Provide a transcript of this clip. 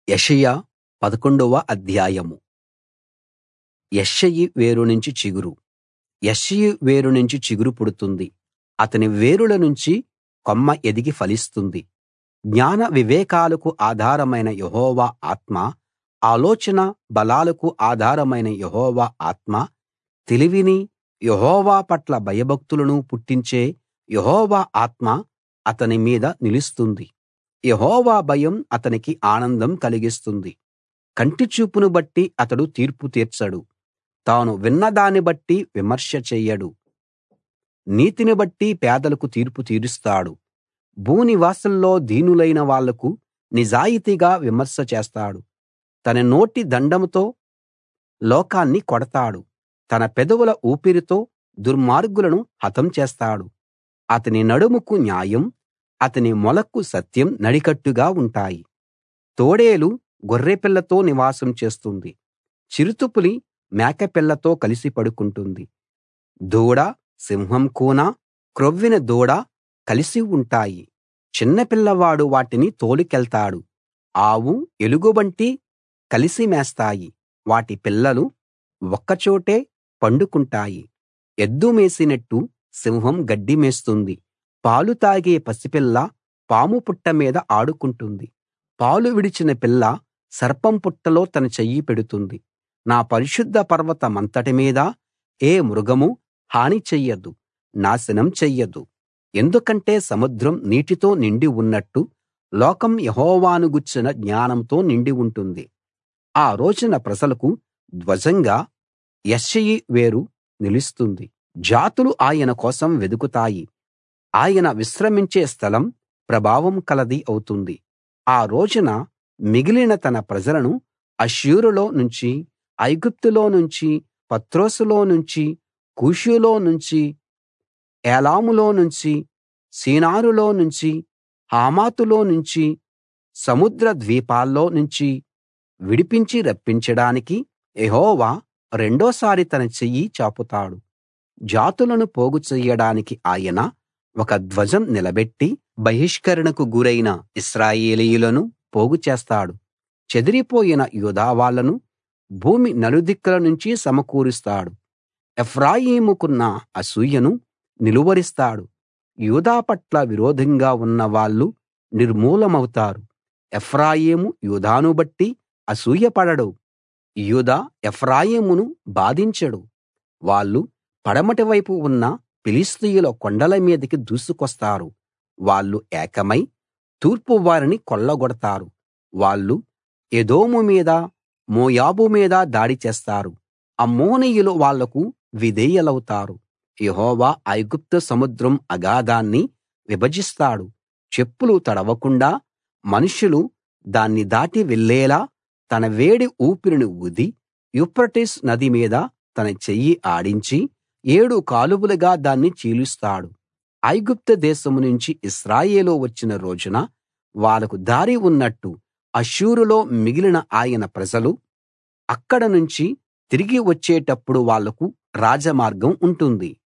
యెషయా పదకొండవ అధ్యాయం యెష్షయి వేరు నుంచి చిగురు యెష్షయి వేరు నుంచి చిగురు పుడుతుంది అతని వేరుల నుంచి కొమ్మ ఎదిగి ఫలిస్తుంది జ్ఞాన వివేకాలకు ఆధారమైన యెహోవా ఆత్మ ఆలోచన బలాలకు ఆధారమైన యెహోవా ఆత్మ తెలివిని యెహోవా పట్ల భయభక్తులను పుట్టించే యెహోవా ఆత్మ అతని మీద నిలుస్తుంది యెహోవా భయం అతనికి ఆనందం కలిగిస్తుంది కంటిచూపును బట్టి అతడు తీర్పు తీర్చడు తాను విన్నదాన్ని బట్టి విమర్శ చెయ్యడు నీతిని బట్టి పేదలకు తీర్పు తీరుస్తాడు భూనివాసుల్లో దీనులైన వాళ్లకు నిజాయితీగా విమర్శ చేస్తాడు తన నోటి దండంతో లోకాన్ని కొడతాడు తన పెదవుల ఊపిరితో దుర్మార్గులను హతం చేస్తాడు అతని నడుముకు న్యాయం అతని మొలకు సత్యం నడికట్టుగా ఉంటాయి తోడేలు గొర్రెపిల్లతో నివాసం చేస్తుంది చిరుతపులి మేకపిల్లతో కలిసి పడుకుంటుంది దూడ సింహం కూన క్రొవ్విన దూడ కలిసి ఉంటాయి చిన్నపిల్లవాడు వాటిని తోలుకెళ్తాడు ఆవు ఎలుగుబంటి కలిసి మేస్తాయి వాటి పిల్లలు ఒక్కచోటే పండుకుంటాయి ఎద్దు మేసినట్టు సింహం గడ్డి మేస్తుంది పాలు తాగే పసిపిల్ల పాము పుట్ట మీద ఆడుకుంటుంది పాలు విడిచిన పిల్ల సర్పం పుట్టలో తన చెయ్యి పెడుతుంది నా పరిశుద్ధ పర్వతమంతటి మీద ఏ మృగమూ హాని చెయ్యదు నాశనం చెయ్యదు ఎందుకంటే సముద్రం నీటితో నిండి ఉన్నట్టు లోకం యెహోవాను గూర్చిన జ్ఞానంతో నిండి ఉంటుంది ఆ రోజున ప్రజలకు ధ్వజంగా యెష్షయి వేరు నిలుస్తుంది జాతులు ఆయన కోసం వెదుకుతాయి ఆయన విశ్రమించే స్థలం ప్రభావం కలది అవుతుంది ఆ రోజున మిగిలిన తన ప్రజలను అష్షూరులో నుంచి ఐగుప్తులో నుంచి పత్రోసులో నుంచి కూషులో నుంచి ఏలాములో నుంచి షీనారులో నుంచి హమాతులో నుంచి సముద్ర ద్వీపాల్లో నుంచి విడిపించి రప్పించడానికి యెహోవా రెండోసారి తన చెయ్యి చాపుతాడు జాతులను పోగు చెయ్యడానికి ఆయన ఒక ధ్వజం నిలబెట్టి బహిష్కరణకు గురైన ఇశ్రాయేలీయులను పోగు చేస్తాడు చెదిరిపోయిన యూదా వాళ్ళను భూమి నలుదిక్కుల నుంచి సమకూరుస్తాడు ఎఫ్రాయిముకున్న అసూయను నిలువరిస్తాడు యూదా పట్ల విరోధంగా ఉన్న వాళ్ళు నిర్మూలమవుతారు ఎఫ్రాయిము యూదాను బట్టి అసూయపడడు యూదా ఎఫ్రాయిమును బాధించడు వాళ్ళు పడమటి వైపు ఉన్న ఫిలిష్తీయుల కొండల మీదికి దూసుకొస్తారు వాళ్ళు ఏకమై తూర్పు వారిని కొల్లగొడతారు వాళ్ళు ఎదోము మీద మోయాబు మీద దాడి చేస్తారు అమ్మోనీయులు వాళ్లకు విధేయులవుతారు యెహోవా ఐగుప్తు సముద్రం అగాధాన్ని విభజిస్తాడు చెప్పులు తడవకుండా మనుషులు దాన్ని దాటి వెళ్ళేలా తన వేడి ఊపిరిని ఊది యూఫ్రటీసు నది మీద తన చెయ్యి ఆడించి ఏడు కాలువలుగా దాన్ని చీలుస్తాడు ఐగుప్తు దేశం నుంచి ఇశ్రాయేలు వచ్చిన రోజున వాళ్ళకు దారి ఉన్నట్టు అష్షూరులో మిగిలిన ఆయన ప్రజలు అక్కడ నుంచి తిరిగి వచ్చేటప్పుడు వాళ్లకు రాజమార్గం ఉంటుంది